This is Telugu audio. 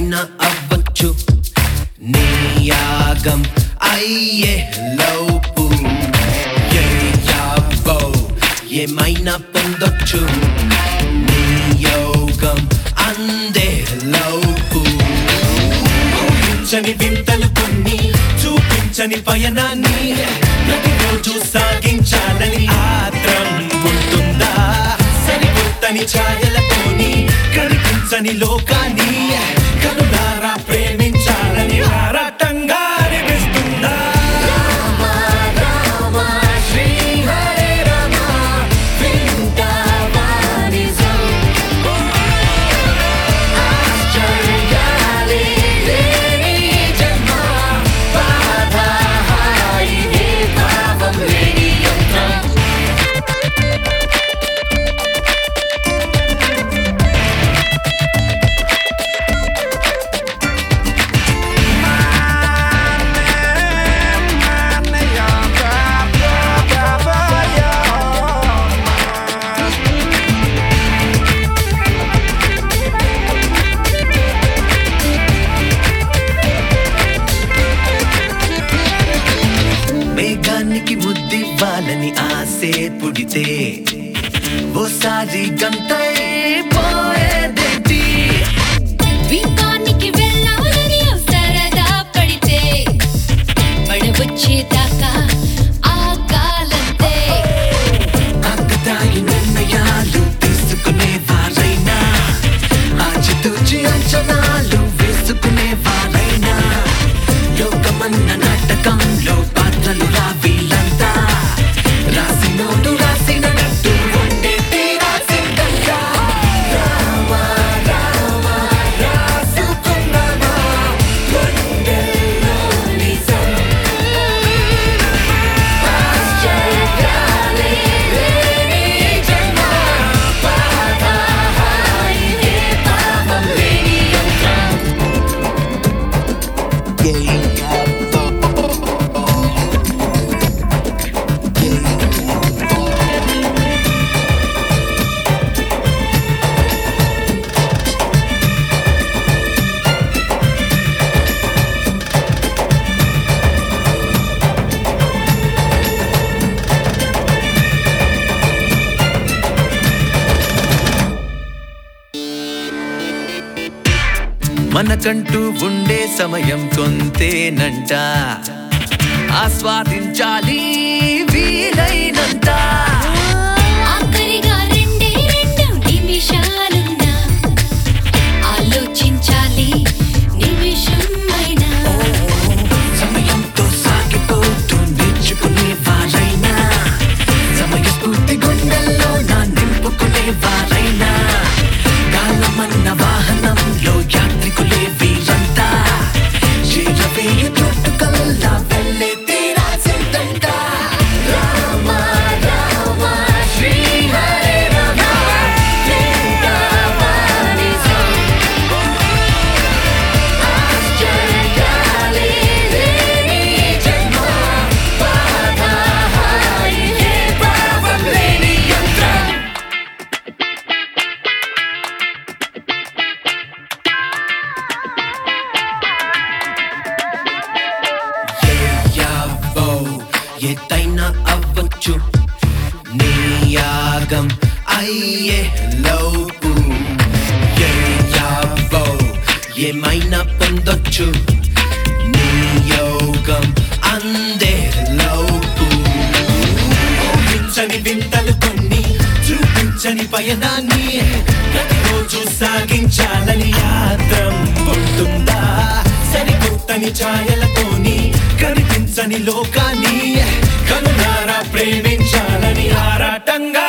ఏదైనా అవ్వచ్చు నీ యాగం అయ్యే లోపు ఏ యావో ఏమైనా పొందొచ్చు నీ యోగం అందే లోపు ఊహించని వింతలు కొన్ని చూపించని పయనాన్ని ప్రతిరోజు సాగించాలని ఆత్రం ఉంటుందా సరికొత్తని ఛాయలతోని కనిపించని లోకాన్ని కనులారా ప్రేమించాలని ఆరాటంగా అనిపిస్తుందా మేఘానికి ముద్దివ్వాలని ఆసే పుడితే ఓసారి గంతై పోయేదేంటి ద్వీపానికి వెళ్ళాలని ఓ సరదా పడితే పడవచ్చేదాకా ఆ కాలంతే ఆకతాయి నిర్ణయాలు తీసుకునే వారైనా ఆచితూచి అంచనాలు వేసుకునే వారైనా లోకమన్న నాటకంలో పాత్రలు రావీలంతా రాసినోడు రాసినట్టు ఉండే తీరాసిందంట రామా రామా రాసుకున్నామా గుండెల్లో నిజం ఆశ్చర్యాలే లేని జన్మ బాధ హాయిగే పాపం లేని యంత్రం మనకంటూ ఉండే సమయం కొంతేనంట ఆస్వాదించాలి వీలైనంత ఆఖరిగా రెండే రెండు నిమిషాలున్నా ఆలోచించాలి నిమిషం అయినా సమయంతో సాగిపోతూ నేర్చుకునే వారైనా సమయ స్ఫూర్తి గుండెల్లో నా నింపుకునే వారైనా కాలమన్న వాహనంలో యాత్రికులే వీరంతా చేరవేయ చోటు కల్లా వెళ్ళే తీరాల్సిందంట రామ రామ శ్రీ హరే రమ వృందావనిజం. ఆశ్చర్యాలే లేని జన్మ బాధ హాయిగే పాపం లేని యంత్రం యావో ఏదైనా అవ్వచ్చు నీ యాగం అయ్యే లోపు ఏ యావో ఏమైనా పొందొచ్చు నీ యోగం అందే లోపు ఊహించని వింతలు కొన్ని చూపించని పయనాన్ని ప్రతిరోజు సాగించాలని ఆత్రం ఉంటుందా సరికొత్తని ఛాయలతోని కనిపించని లోకాన్ని కనులారా ప్రేమించాలని ఆరాటంగా